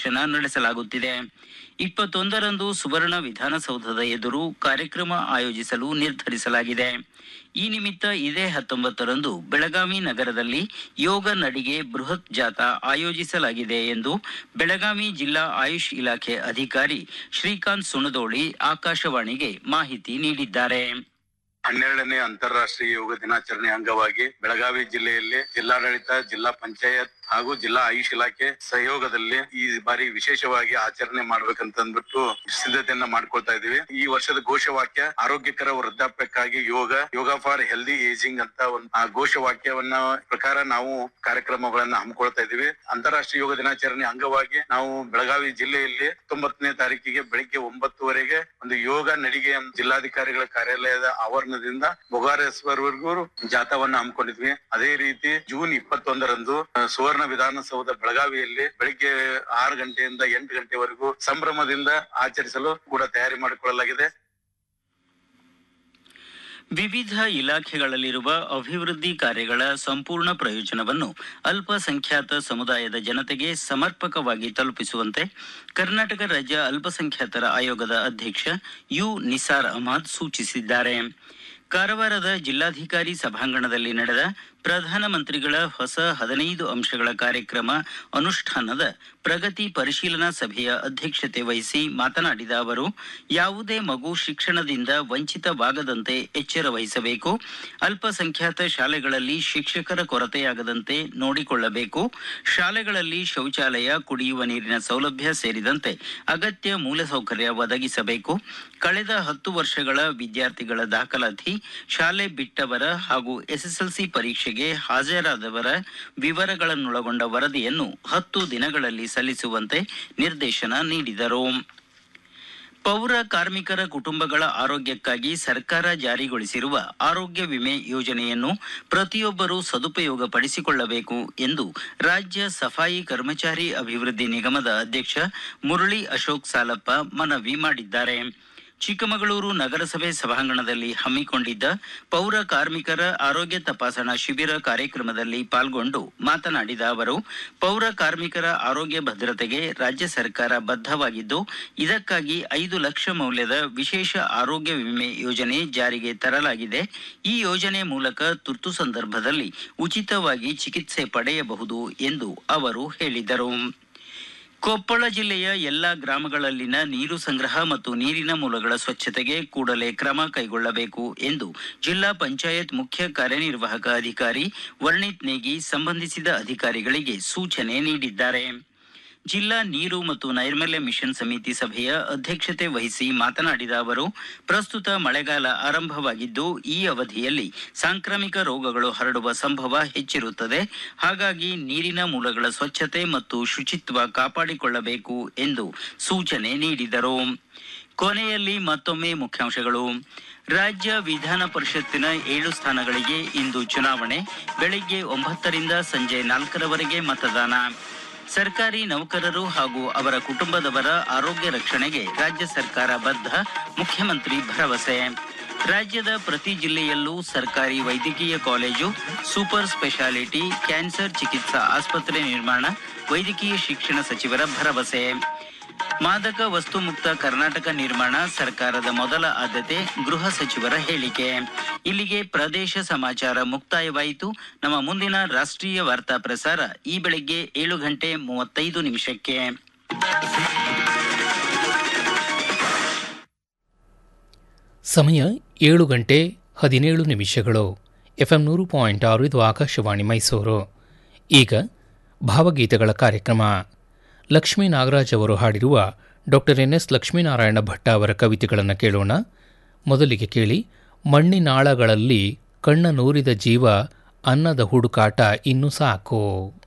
ಪ್ರದರ್ಶನ ನಡೆಸಲಾಗುತ್ತಿದೆ ಇಪ್ಪತ್ತೊಂದರಂದು ಸುವರ್ಣ ವಿಧಾನಸೌಧದ ಎದುರು ಕಾರ್ಯಕ್ರಮ ಆಯೋಜಿಸಲು ನಿರ್ಧರಿಸಲಾಗಿದೆ ಈ ನಿಮಿತ್ತ ಇದೇ ಹತ್ತೊಂಬತ್ತರಂದು ಬೆಳಗಾವಿ ನಗರದಲ್ಲಿ ಯೋಗ ನಡಿಗೆ ಬೃಹತ್ ಜಾಥಾ ಆಯೋಜಿಸಲಾಗಿದೆ ಎಂದು ಬೆಳಗಾವಿ ಜಿಲ್ಲಾ ಆಯುಷ್ ಇಲಾಖೆ ಅಧಿಕಾರಿ ಶ್ರೀಕಾಂತ್ ಸುಣದೋಳಿ ಆಕಾಶವಾಣಿಗೆ ಮಾಹಿತಿ ನೀಡಿದ್ದಾರೆ ಹನ್ನೆರಡನೇ ಅಂತಾರಾಷ್ಟ್ರೀಯ ಯೋಗ ದಿನಾಚರಣೆ ಅಂಗವಾಗಿ ಬೆಳಗಾವಿ ಜಿಲ್ಲೆಯಲ್ಲಿ ಜಿಲ್ಲಾಡಳಿತ ಜಿಲ್ಲಾ ಪಂಚಾಯತ್ ಹಾಗೂ ಜಿಲ್ಲಾ ಆಯುಷ್ ಇಲಾಖೆ ಸಹಯೋಗದಲ್ಲಿ ಈ ಬಾರಿ ವಿಶೇಷವಾಗಿ ಆಚರಣೆ ಮಾಡ್ಬೇಕಂತ ಅಂದ್ಬಿಟ್ಟು ಸಿದ್ಧತೆಯನ್ನ ಮಾಡ್ಕೊಳ್ತಾ ಇದೀವಿ ಈ ವರ್ಷದ ಘೋಷವಾಕ್ಯ ಆರೋಗ್ಯಕರ ವೃದ್ಧಾಪ್ಯಕ್ಕಾಗಿ yoga yoga for healthy ageing ಅಂತ ಒಂದು ಆ ಘೋಷವಾಕ್ಯವನ್ನ ಪ್ರಕಾರ ನಾವು ಕಾರ್ಯಕ್ರಮಗಳನ್ನ ಹಮ್ಮಿಕೊಳ್ತಾ ಇದೀವಿ ಅಂತಾರಾಷ್ಟ್ರೀಯ ಯೋಗ ದಿನಾಚರಣೆ ಅಂಗವಾಗಿ ನಾವು ಬೆಳಗಾವಿ ಜಿಲ್ಲೆಯಲ್ಲಿ ಹತ್ತೊಂಬತ್ತನೇ ತಾರೀಕಿಗೆ ಬೆಳಿಗ್ಗೆ ಒಂಬತ್ತುವರೆಗೆ ಒಂದು ಯೋಗ ನಡಿಗೆ ಜಿಲ್ಲಾಧಿಕಾರಿಗಳ ಕಾರ್ಯಾಲಯದ ಆವರಣದಿಂದ ಬೊಗಾರೇಶ್ವರ್ವರೆಗೂ ಜಾಥಾವನ್ನ ಹಮ್ಮಿಕೊಂಡಿದ್ವಿ ಅದೇ ರೀತಿ ಜೂನ್ ಇಪ್ಪತ್ತೊಂದರಂದು ಆ, ಸುವರ್ಣ ವಿಧಾನಸೌಧ ಬೆಳಗಾವಿಯಲ್ಲಿ ಬೆಳಿಗ್ಗೆ ಆರು ಗಂಟೆಯಿಂದ ಎಂಟು ಗಂಟೆವರೆಗೂ ಸಂಭ್ರಮದಿಂದ ಆಚರಿಸಲು ಕೂಡ ತಯಾರಿ ಮಾಡಿಕೊಳ್ಳಲಾಗಿದೆ ವಿವಿಧ ಇಲಾಖೆಗಳಲ್ಲಿರುವ ಅಭಿವೃದ್ಧಿ ಕಾರ್ಯಗಳ ಸಂಪೂರ್ಣ ಪ್ರಯೋಜನವನ್ನು ಅಲ್ಪಸಂಖ್ಯಾತ ಸಮುದಾಯದ ಜನತೆಗೆ ಸಮರ್ಪಕವಾಗಿ ತಲುಪಿಸುವಂತೆ ಕರ್ನಾಟಕ ರಾಜ್ಯ ಅಲ್ಪಸಂಖ್ಯಾತರ ಆಯೋಗದ ಅಧ್ಯಕ್ಷ ಯು ನಿಸಾರ್ ಅಹಮದ್ ಸೂಚಿಸಿದ್ದಾರೆ ಕಾರವಾರದ ಜಿಲ್ಲಾಧಿಕಾರಿ ಸಭಾಂಗಣದಲ್ಲಿ ನಡೆದ ಪ್ರಧಾನಮಂತ್ರಿಗಳ ಹೊಸ ಹದಿನೈದು ಅಂಶಗಳ ಕಾರ್ಯಕ್ರಮ ಅನುಷ್ಠಾನದ ಪ್ರಗತಿ ಪರಿಶೀಲನಾ ಸಭೆಯ ಅಧ್ಯಕ್ಷತೆ ವಹಿಸಿ ಮಾತನಾಡಿದ ಅವರು ಯಾವುದೇ ಮಗು ಶಿಕ್ಷಣದಿಂದ ವಂಚಿತವಾಗದಂತೆ ಎಚ್ಚರ ವಹಿಸಬೇಕು ಅಲ್ಪಸಂಖ್ಯಾತ ಶಾಲೆಗಳಲ್ಲಿ ಶಿಕ್ಷಕರ ಕೊರತೆಯಾಗದಂತೆ ನೋಡಿಕೊಳ್ಳಬೇಕು ಶಾಲೆಗಳಲ್ಲಿ ಶೌಚಾಲಯ ಕುಡಿಯುವ ನೀರಿನ ಸೌಲಭ್ಯ ಸೇರಿದಂತೆ ಅಗತ್ಯ ಮೂಲಸೌಕರ್ಯ ಒದಗಿಸಬೇಕು ಕಳೆದ ಹತ್ತು ವರ್ಷಗಳ ವಿದ್ಯಾರ್ಥಿಗಳ ದಾಖಲಾತಿ ಶಾಲೆ ಬಿಟ್ಟವರ ಹಾಗೂ ಎಸ್ಎಸ್ಎಲ್ಸಿ ಪರೀಕ್ಷೆಗೆ ಹಾಜರಾದವರ ವಿವರಗಳನ್ನೊಳಗೊಂಡ ವರದಿಯನ್ನು ಹತ್ತು ದಿನಗಳಲ್ಲಿ ಸಲ್ಲಿಸುವಂತೆ ನಿರ್ದೇಶನ ನೀಡಿದರು ಪೌರ ಕಾರ್ಮಿಕರ ಕುಟುಂಬಗಳ ಆರೋಗ್ಯಕ್ಕಾಗಿ ಸರ್ಕಾರ ಜಾರಿಗೊಳಿಸಿರುವ ಆರೋಗ್ಯ ವಿಮೆ ಯೋಜನೆಯನ್ನು ಪ್ರತಿಯೊಬ್ಬರೂ ಸದುಪಯೋಗ ಪಡಿಸಿಕೊಳ್ಳಬೇಕು ಎಂದು ರಾಜ್ಯ ಸಫಾಯಿ ಕರ್ಮಚಾರಿ ಅಭಿವೃದ್ಧಿ ನಿಗಮದ ಅಧ್ಯಕ್ಷ ಮುರಳಿ ಅಶೋಕ್ ಸಾಲಪ್ಪ ಮನವಿ ಮಾಡಿದ್ದಾರೆ ಚಿಕ್ಕಮಗಳೂರು ನಗರಸಭೆ ಸಭಾಂಗಣದಲ್ಲಿ ಹಮ್ಮಿಕೊಂಡಿದ್ದ ಪೌರ ಕಾರ್ಮಿಕರ ಆರೋಗ್ಯ ತಪಾಸಣಾ ಶಿಬಿರ ಕಾರ್ಯಕ್ರಮದಲ್ಲಿ ಪಾಲ್ಗೊಂಡು ಮಾತನಾಡಿದ ಅವರು ಪೌರ ಕಾರ್ಮಿಕರ ಆರೋಗ್ಯ ಭದ್ರತೆಗೆ ರಾಜ್ಯ ಸರ್ಕಾರ ಬದ್ಧವಾಗಿದ್ದು ಇದಕ್ಕಾಗಿ ಐದು ಲಕ್ಷ ಮೌಲ್ಯದ ವಿಶೇಷ ಆರೋಗ್ಯ ವಿಮೆ ಯೋಜನೆ ಜಾರಿಗೆ ತರಲಾಗಿದೆ ಈ ಯೋಜನೆ ಮೂಲಕ ತುರ್ತು ಸಂದರ್ಭದಲ್ಲಿ ಉಚಿತವಾಗಿ ಚಿಕಿತ್ಸೆ ಪಡೆಯಬಹುದು ಎಂದು ಅವರು ಹೇಳಿದರು ಕೊಪ್ಪಳ ಜಿಲ್ಲೆಯ ಎಲ್ಲಾ ಗ್ರಾಮಗಳಲ್ಲಿನ ನೀರು ಸಂಗ್ರಹ ಮತ್ತು ನೀರಿನ ಮೂಲಗಳ ಸ್ವಚ್ಛತೆಗೆ ಕೂಡಲೇ ಕ್ರಮ ಕೈಗೊಳ್ಳಬೇಕು ಎಂದು ಜಿಲ್ಲಾ ಪಂಚಾಯತ್ ಮುಖ್ಯ ಕಾರ್ಯನಿರ್ವಾಹಕ ಅಧಿಕಾರಿ ವರ್ಣಿತ್ ನೇಗಿ ಸಂಬಂಧಿಸಿದ ಅಧಿಕಾರಿಗಳಿಗೆ ಸೂಚನೆ ನೀಡಿದ್ದಾರೆ ಜಿಲ್ಲಾ ನೀರು ಮತ್ತು ನೈರ್ಮಲ್ಯ ಮಿಷನ್ ಸಮಿತಿ ಸಭೆಯ ಅಧ್ಯಕ್ಷತೆ ವಹಿಸಿ ಮಾತನಾಡಿದ ಅವರು ಪ್ರಸ್ತುತ ಮಳೆಗಾಲ ಆರಂಭವಾಗಿದ್ದು ಈ ಅವಧಿಯಲ್ಲಿ ಸಾಂಕ್ರಾಮಿಕ ರೋಗಗಳು ಹರಡುವ ಸಂಭವ ಹೆಚ್ಚಿರುತ್ತದೆ ಹಾಗಾಗಿ ನೀರಿನ ಮೂಲಗಳ ಸ್ವಚ್ಛತೆ ಮತ್ತು ಶುಚಿತ್ವ ಕಾಪಾಡಿಕೊಳ್ಳಬೇಕು ಎಂದು ಸೂಚನೆ ನೀಡಿದರು ಕೊನೆಯಲ್ಲಿ ಮತ್ತೊಮ್ಮೆ ಮುಖ್ಯಾಂಶಗಳು ರಾಜ್ಯ ವಿಧಾನ ಪರಿಷತ್ತಿನ ಏಳು ಸ್ಥಾನಗಳಿಗೆ ಇಂದು ಚುನಾವಣೆ ಬೆಳಿಗ್ಗೆ ಒಂಬತ್ತರಿಂದ ಸಂಜೆ ನಾಲ್ಕರವರೆಗೆ ಮತದಾನ ಸರ್ಕಾರಿ ನೌಕರರು ಹಾಗೂ ಅವರ ಕುಟುಂಬದವರ ಆರೋಗ್ಯ ರಕ್ಷಣೆಗೆ ರಾಜ್ಯ ಸರ್ಕಾರ ಬದ್ಧ ಮುಖ್ಯಮಂತ್ರಿ ಭರವಸೆ ರಾಜ್ಯದ ಪ್ರತಿ ಜಿಲ್ಲೆಯಲ್ಲೂ ಸರ್ಕಾರಿ ವೈದ್ಯಕೀಯ ಕಾಲೇಜು ಸೂಪರ್ ಸ್ಪೆಷಾಲಿಟಿ ಕ್ಯಾನ್ಸರ್ ಚಿಕಿತ್ಸಾ ಆಸ್ಪತ್ರೆ ನಿರ್ಮಾಣ ವೈದ್ಯಕೀಯ ಶಿಕ್ಷಣ ಸಚಿವರ ಭರವಸೆ ಮಾದಕ ವಸ್ತು ಮುಕ್ತ ಕರ್ನಾಟಕ ನಿರ್ಮಾಣ ಸರ್ಕಾರದ ಮೊದಲ ಆದ್ಯತೆ ಗೃಹ ಸಚಿವರ ಹೇಳಿಕೆ ಇಲ್ಲಿಗೆ ಪ್ರದೇಶ ಸಮಾಚಾರ ಮುಕ್ತಾಯವಾಯಿತು ನಮ್ಮ ಮುಂದಿನ ರಾಷ್ಟ್ರೀಯ ವಾರ್ತಾ ಪ್ರಸಾರ ಈ ಬೆಳಗ್ಗೆ ಏಳು ಗಂಟೆ ಮೂವತ್ತೈದು ನಿಮಿಷಕ್ಕೆ ಸಮಯ ಏಳು ಗಂಟೆ ಹದಿನೇಳು ನಿಮಿಷಗಳು ಎಫ್ಎಂ ನೂರು ಪಾಯಿಂಟ್ ಆರು ಇದು ಆಕಾಶವಾಣಿ ಮೈಸೂರು ಈಗ ಭಾವಗೀತೆಗಳ ಕಾರ್ಯಕ್ರಮ ಲಕ್ಷ್ಮೀ ನಾಗರಾಜ್ ಅವರು ಹಾಡಿರುವ doctor N S Lakshminarayana Bhatta ಅವರ ಕವಿತೆಗಳನ್ನು ಕೇಳೋಣ ಮೊದಲಿಗೆ ಕೇಳಿ ಮಣ್ಣಿನಾಳಗಳಲ್ಲಿ ಕಣ್ಣ ನೂರಿದ ಜೀವ ಅನ್ನದ ಹುಡುಕಾಟ ಇನ್ನು ಸಾಕು